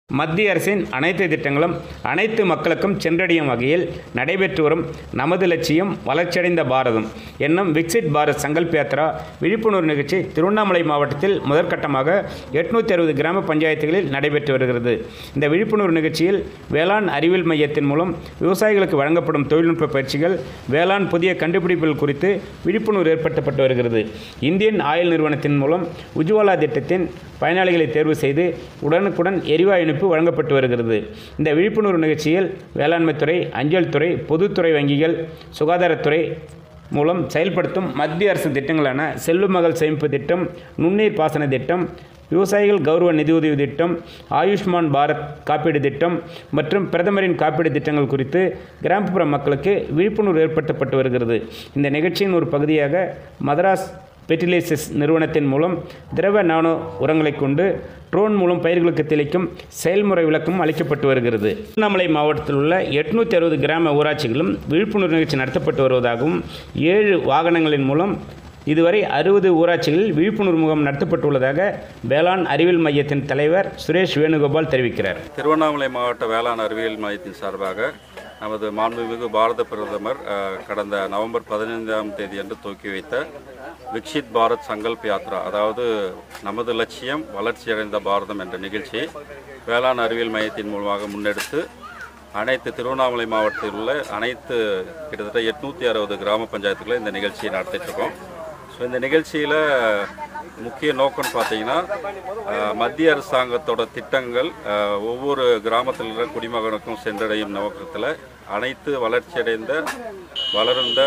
மத்திய அரசின் அனைத்து திட்டங்களும் அனைத்து மக்களுக்கும் சென்றடையும் வகையில் நடைபெற்று வரும் நமது லட்சியம் வளர்ச்சியடைந்த பாரதம் என்னும் விக்சிட் பாரத் சங்கல்ப் யாத்ரா விழிப்புணர்வு நிகழ்ச்சி திருவண்ணாமலை மாவட்டத்தில் முதற்கட்டமாக எட்நூற்றி அறுபது கிராம பஞ்சாயத்துகளில் நடைபெற்று வருகிறது இந்த விழிப்புணர்வு நிகழ்ச்சியில் வேளாண் அறிவியல் மையத்தின் மூலம் விவசாயிகளுக்கு வழங்கப்படும் தொழில்நுட்ப பயிற்சிகள் வேளாண் புதிய கண்டுபிடிப்புகள் குறித்து விழிப்புணர்வு ஏற்படுத்தப்பட்டு வருகிறது இந்தியன் ஆயில் நிறுவனத்தின் மூலம் உஜ்வாலா திட்டத்தின் பயனாளிகளை தேர்வு செய்து உடனுக்குடன் எரிவாயு இணைப்பு வழங்கப்பட்டு வருகிறது இந்த விழிப்புணர்வு நிகழ்ச்சியில் வேளாண்மைத்துறை அஞ்சல் துறை பொதுத்துறை வங்கிகள் சுகாதாரத்துறை மூலம் செயல்படுத்தும் மத்திய அரசு திட்டங்களான செல்லும் மகள் சேமிப்பு திட்டம் நுண்ணீர் பாசன திட்டம் விவசாயிகள் கௌரவ நிதியுதவி திட்டம் ஆயுஷ்மான் பாரத் காப்பீடு திட்டம் மற்றும் பிரதமரின் காப்பீடு திட்டங்கள் குறித்து கிராமப்புற மக்களுக்கு விழிப்புணர்வு ஏற்படுத்தப்பட்டு வருகிறது இந்த நிகழ்ச்சியின் ஒரு பகுதியாக மதராஸ் ஃபெர்டிலைசர்ஸ் நிறுவனத்தின் மூலம் திரவ நானோ உரங்களை கொண்டு ட்ரோன் மூலம் பயிர்களுக்கு தெளிக்கும் செயல்முறை விளக்கம் அளிக்கப்பட்டு வருகிறது திருவண்ணாமலை மாவட்டத்தில் உள்ள எட்நூற்றி அறுபது கிராம ஊராட்சிகளும் விழிப்புணர்வு நிகழ்ச்சி நடத்தப்பட்டு வருவதாகவும் ஏழு வாகனங்களின் மூலம் இதுவரை அறுபது ஊராட்சிகளில் விழிப்புணர்வு முகாம் நடத்தப்பட்டுள்ளதாக வேளாண் அறிவியல் மையத்தின் தலைவர் சுரேஷ் வேணுகோபால் தெரிவிக்கிறார் திருவண்ணாமலை மாவட்ட வேளாண் அறிவியல் மையத்தின் சார்பாக நமது மாண்புமிகு பாரத பிரதமர் அஹ், கடந்த நவம்பர் பதினைந்தாம் தேதி அன்று துவக்கி வைத்த விக்ஷித் பாரத் சங்கல்ப் யாத்ரா அதாவது நமது லட்சியம் வளர்ச்சியடைந்த பாரதம் என்ற நிகழ்ச்சியை வேளாண் அறிவியல் மையத்தின் மூலமாக முன்னெடுத்து அனைத்து திருவண்ணாமலை மாவட்டத்தில் உள்ள அனைத்து கிட்டத்தட்ட எட்நூற்றி அறுபது கிராம பஞ்சாயத்துக்களை இந்த நிகழ்ச்சியை நடத்திட்டு இருக்கோம் ஸோ இந்த நிகழ்ச்சியில் முக்கிய நோக்கம்னு பார்த்தீங்கன்னா அஹ், மத்திய அரசாங்கத்தோட திட்டங்கள் அஹ், ஒவ்வொரு கிராமத்தில் இருக்கிற குடிமகனுக்கும் சென்றடையும் நோக்கத்தில் அனைத்து வளர்ச்சியடைந்த வளர்ந்த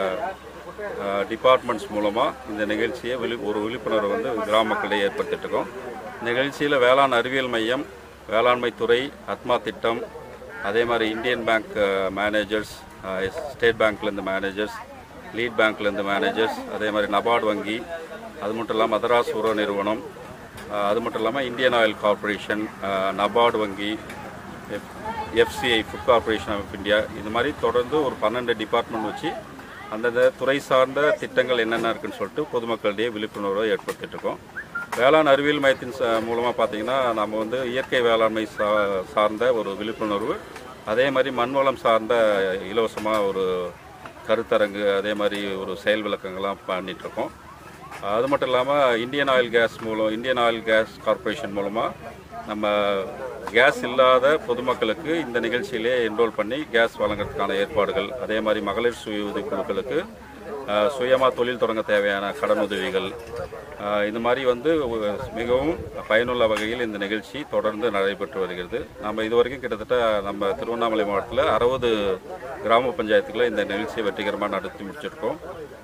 டிபார்ட்மெண்ட்ஸ் மூலமாக இந்த நிகழ்ச்சியை விழி ஒரு விழிப்புணர்வு வந்து கிராம மக்களிடையே ஏற்படுத்திட்டு இருக்கோம் நிகழ்ச்சியில் வேளாண் அறிவியல் மையம் வேளாண்மை துறை அத்மா திட்டம் அதே மாதிரி இந்தியன் பேங்க் மேனேஜர்ஸ் ஸ்டேட் பேங்க்லேருந்து மேனேஜர்ஸ் லீட் பேங்க்லேருந்து மேனேஜர்ஸ் அதே மாதிரி நபார்டு வங்கி அது மட்டும் இல்லாமல் மதராஸ் உர நிறுவனம் அஹ், அது மட்டும் இல்லாமல் இந்தியன் ஆயில் கார்ப்பரேஷன் நபார்டு வங்கி FCI food corporation of India இது மாதிரி தொடர்ந்து ஒரு பன்னெண்டு டிபார்ட்மெண்ட் வச்சு அந்தந்த துறை சார்ந்த திட்டங்கள் என்னென்ன இருக்குன்னு சொல்லிட்டு பொதுமக்களிடையே விழிப்புணர்வை ஏற்படுத்திட்டு இருக்கோம் வேளாண் அறிவியல் மையத்தின் ச மூலமாக பார்த்தீங்கன்னா நம்ம வந்து இயற்கை வேளாண்மை சா சார்ந்த ஒரு விழிப்புணர்வு அதே மாதிரி மண்வளம் சார்ந்த இலவசமாக ஒரு கருத்தரங்கு அதே மாதிரி ஒரு செயல் விளக்கங்கள்லாம் பண்ணிட்டு இருக்கோம் அது மட்டும் இல்லாமல் இந்தியன் ஆயில் கேஸ் மூலம் இந்தியன் ஆயில் கேஸ் கார்ப்பரேஷன் மூலமாக நம்ம கேஸ் இல்லாத பொதுமக்களுக்கு இந்த நிகழ்ச்சியிலே என்ரோல் பண்ணி கேஸ் வழங்குறதுக்கான ஏற்பாடுகள் அதே மாதிரி மகளிர் சுய உதவி குழுக்களுக்கு சுயமாக தொழில் தொடங்க தேவையான கடன் உதவிகள் அஹ், இது மாதிரி வந்து ஒரு மிகவும் பயனுள்ள வகையில் இந்த நிகழ்ச்சி தொடர்ந்து நடைபெற்று வருகிறது நம்ம இதுவரைக்கும் கிட்டத்தட்ட நம்ம திருவண்ணாமலை மாவட்டத்தில் அறுபது கிராம பஞ்சாயத்துக்களை இந்த நிகழ்ச்சியை வெற்றிகரமாக நடத்தி முடிச்சிருக்கோம்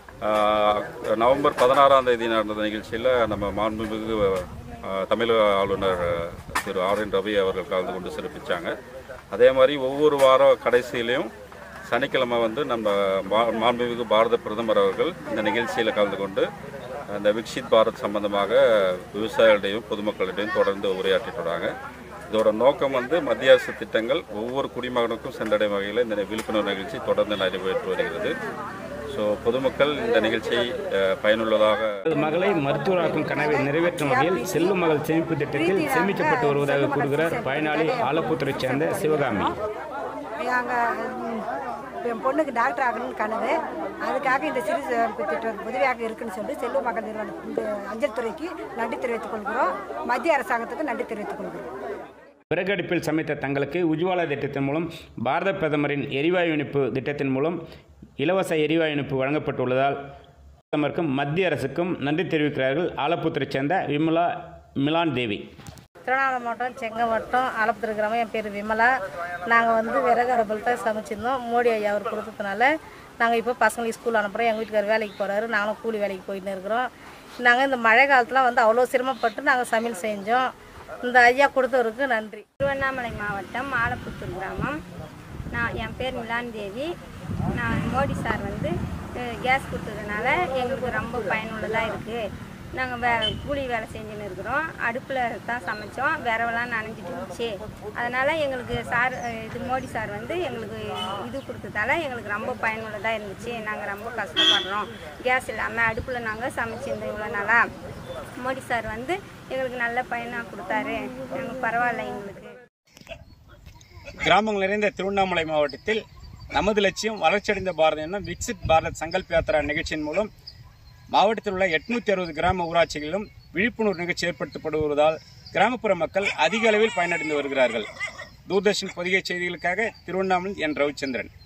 ஆஹ் நவம்பர் பதினாறாம் தேதி நடந்த நிகழ்ச்சியில் நம்ம மாண்புமிகு ஆஹ், தமிழக ஆளுநர் திரு ஆர் என் ரவி அவர்கள் கலந்து கொண்டு சிறப்பிச்சாங்க அதே மாதிரி ஒவ்வொரு வார கடைசியிலையும் சனிக்கிழமை வந்து நம்ம மா- மாண்புமிகு பாரத பிரதமர் அவர்கள் இந்த நிகழ்ச்சியில் கலந்து கொண்டு அந்த விக்ஷித் பாரத் சம்பந்தமாக விவசாயிகளிடையும் பொதுமக்களிடையும் தொடர்ந்து உரையாற்றிட்டு வராங்க இதோட நோக்கம் வந்து மத்திய அரசு திட்டங்கள் ஒவ்வொரு குடிமகனுக்கும் சென்றடையும் வகையில் இந்த விழிப்புணர்வு நிகழ்ச்சி தொடர்ந்து நடைபெற்று வருகிறது ஸோ பொதுமக்கள் இந்த நிகழ்ச்சியை அஹ், பயனுள்ளதாக தனது மகளை மருத்துவராக்கும் கனவை நிறைவேற்றும் வகையில் செல்லும் மகள் சேமிப்பு திட்டத்தில் சேமிக்கப்பட்டு வருவதாக கூறுகிறார் பயனாளி ஆலப்புத்துறைச் சேர்ந்த சிவகாமி எங்கள் என் பொண்ணுக்கு டாக்டர் ஆகணும்னு கனவு அதுக்காக இந்த சிறு சேமிப்பு திட்டம் உதவியாக இருக்குன்னு சொல்லி செல்வ மகள் நிறுவனம் இந்த அஞ்சல் துறைக்கு நன்றி தெரிவித்துக் கொள்கிறோம் மத்திய அரசாங்கத்துக்கு நன்றி தெரிவித்துக் கொள்கிறோம் விறகடுப்பில் சமைத்த தங்களுக்கு உஜ்வாலா திட்டத்தின் மூலம் பாரத பிரதமரின் எரிவாயு இணைப்பு திட்டத்தின் மூலம் இலவச எரிவாயு இணைப்பு வழங்கப்பட்டுள்ளதால் பிரதமருக்கும் மத்திய அரசுக்கும் நன்றி தெரிவிக்கிறார்கள் ஆலப்புத்துறைச் சேர்ந்த விமலா மிலான் தேவி திருவண்ணாமலை மாவட்டம் செங்கவட்டம் ஆலப்புத்தூர் கிராமம் என் பேர் விமலா நாங்கள் வந்து விறகு அடுப்பில் தான் சமைச்சிருந்தோம் மோடி ஐயா அவர் கொடுத்ததுனால நாங்கள் இப்போ பசங்களுக்கு ஸ்கூல் அனுப்புகிறோம் எங்கள் வீட்டுக்கார் வேலைக்கு போகிறாரு நாங்களும் கூலி வேலைக்கு போயின்னு இருக்கிறோம் நாங்கள் இந்த மழை காலத்தில் வந்து அவ்வளோ சிரமப்பட்டு நாங்கள் சமையல் செஞ்சோம் இந்த ஐயா கொடுத்தவருக்கு நன்றி திருவண்ணாமலை மாவட்டம் ஆலப்புத்தூர் கிராமம் நான் என் பேர் மிலான் தேவி நான் மோடி சார் வந்து அஹ், கேஸ் கொடுத்ததுனால எங்களுக்கு ரொம்ப பயனுள்ளதாக இருக்குது நாங்கள் வே கூலி வேலை செஞ்சுன்னு இருக்கிறோம் அடுப்பில் தான் சமைச்சோம் விரவெல்லாம் நனைஞ்சிட்டு இருந்துச்சு அதனால் எங்களுக்கு சார் அஹ், இது மோடி சார் வந்து எங்களுக்கு இது கொடுத்ததால எங்களுக்கு ரொம்ப பயனுள்ளதாக இருந்துச்சு நாங்கள் ரொம்ப கஷ்டப்படுறோம் கேஸ் இல்லாமல் அடுப்பில் நாங்கள் சமைச்சிருந்தோம் இவ்வளோ நாளாக மோடி சார் வந்து எங்களுக்கு நல்ல பயனாக கொடுத்தாரு எங்களுக்கு பரவாயில்ல எங்களுக்கு கிராமங்கள் நிறைந்த திருவண்ணாமலை மாவட்டத்தில் நமது லட்சியம் வளர்ச்சியடைந்த பாரதம் என்னும் விக்சிட் பாரத் சங்கல்ப் யாத்திரா நிகழ்ச்சியின் மூலம் மாவட்டத்தில் உள்ள எட்நூத்தி அறுபது கிராம ஊராட்சிகளிலும் விழிப்புணர்வு நிகழ்ச்சி ஏற்படுத்தப்படுவதால் கிராமப்புற மக்கள் அதிக அளவில் பயனடைந்து வருகிறார்கள் தூர்தர்ஷன் பொதிகை செய்திகளுக்காக திருவண்ணாமலை என் ரவிச்சந்திரன்